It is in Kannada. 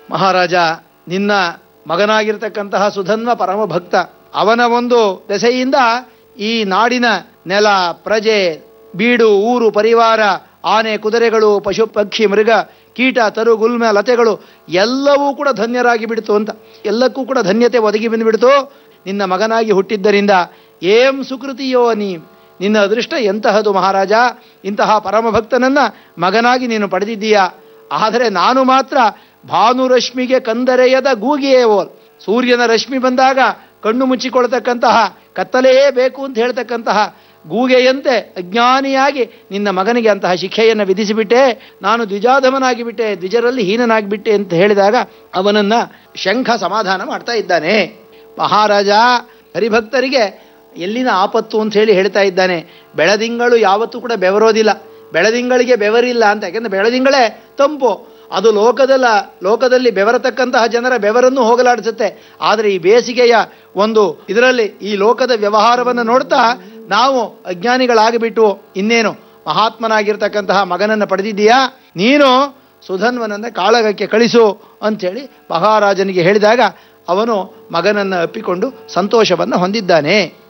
ಮಹಾರಾಜ ನಿನ್ನ ಮಗನಾಗಿರ್ತಕ್ಕಂತಹ ಸುಧನ್ವ ಪರಮ ಭಕ್ತ ಅವನ ಒಂದು ದೆಸೆಯಿಂದ ಈ ನಾಡಿನ ನೆಲ ಪ್ರಜೆ ಬೀಡು ಊರು ಪರಿವಾರ ಆನೆ ಕುದುರೆಗಳು ಪಶು ಪಕ್ಷಿ ಮೃಗ ಕೀಟ ತರು ಗುಲ್ಮ ಲತೆಗಳು ಎಲ್ಲವೂ ಕೂಡ ಧನ್ಯರಾಗಿ ಬಿಡ್ತು ಅಂತ ಎಲ್ಲಕ್ಕೂ ಕೂಡ ಧನ್ಯತೆ ಒದಗಿ ಬಂದುಬಿಡ್ತು ನಿನ್ನ ಮಗನಾಗಿ ಹುಟ್ಟಿದ್ದರಿಂದ ಏಂ ಸುಕೃತಿಯೋ ನೀ ನಿನ್ನ ಅದೃಷ್ಟ ಎಂತಹದು ಮಹಾರಾಜ ಇಂತಹ ಪರಮಭಕ್ತನನ್ನ ಮಗನಾಗಿ ನೀನು ಪಡೆದಿದ್ದೀಯಾ ಆದರೆ ನಾನು ಮಾತ್ರ ಭಾನುರಶ್ಮಿಗೆ ಕಂದರೆಯದ ಗೂಗಿಯೇ ಓಲ್ ಸೂರ್ಯನ ರಶ್ಮಿ ಬಂದಾಗ ಕಣ್ಣು ಮುಚ್ಚಿಕೊಳ್ತಕ್ಕಂತಹ ಕತ್ತಲೇ ಬೇಕು ಅಂತ ಹೇಳ್ತಕ್ಕಂತಹ ಗೂಗೆಯಂತೆ ಅಜ್ಞಾನಿಯಾಗಿ ನಿನ್ನ ಮಗನಿಗೆ ಅಂತಹ ಶಿಕ್ಷೆಯನ್ನು ವಿಧಿಸಿಬಿಟ್ಟೆ ನಾನು ದ್ವಿಜಾಧಮನಾಗಿ ಬಿಟ್ಟೆ ದ್ವಿಜರಲ್ಲಿ ಹೀನನಾಗಿಬಿಟ್ಟೆ ಅಂತ ಹೇಳಿದಾಗ ಅವನನ್ನ ಶಂಖ ಸಮಾಧಾನ ಮಾಡ್ತಾ ಇದ್ದಾನೆ ಮಹಾರಾಜ ಹರಿಭಕ್ತರಿಗೆ ಎಲ್ಲಿನ ಆಪತ್ತು ಅಂತ ಹೇಳಿ ಹೇಳ್ತಾ ಇದ್ದಾನೆ ಬೆಳದಿಂಗಳು ಯಾವತ್ತೂ ಕೂಡ ಬೆವರೋದಿಲ್ಲ ಬೆಳದಿಂಗಳಿಗೆ ಬೆವರಿಲ್ಲ ಅಂತ ಯಾಕೆಂದ್ರೆ ಬೆಳದಿಂಗಳೇ ತಂಪು ಅದು ಲೋಕದಲ್ಲ ಲೋಕದಲ್ಲಿ ಬೆವರತಕ್ಕಂತಹ ಜನರ ಬೆವರನ್ನು ಹೋಗಲಾಡಿಸುತ್ತೆ ಆದರೆ ಈ ಬೇಸಿಗೆಯ ಒಂದು ಇದರಲ್ಲಿ ಈ ಲೋಕದ ವ್ಯವಹಾರವನ್ನು ನೋಡ್ತಾ ನಾವು ಅಜ್ಞಾನಿಗಳಾಗಿಬಿಟ್ಟು ಇನ್ನೇನು ಮಹಾತ್ಮನಾಗಿರ್ತಕ್ಕಂತಹ ಮಗನನ್ನು ಪಡೆದಿದ್ದೀಯಾ ನೀನು ಸುಧನ್ವನನ್ನ ಕಾಳಗಕ್ಕೆ ಕಳಿಸು ಅಂಥೇಳಿ ಮಹಾರಾಜನಿಗೆ ಹೇಳಿದಾಗ ಅವನು ಮಗನನ್ನು ಅಪ್ಪಿಕೊಂಡು ಸಂತೋಷವನ್ನು ಹೊಂದಿದ್ದಾನೆ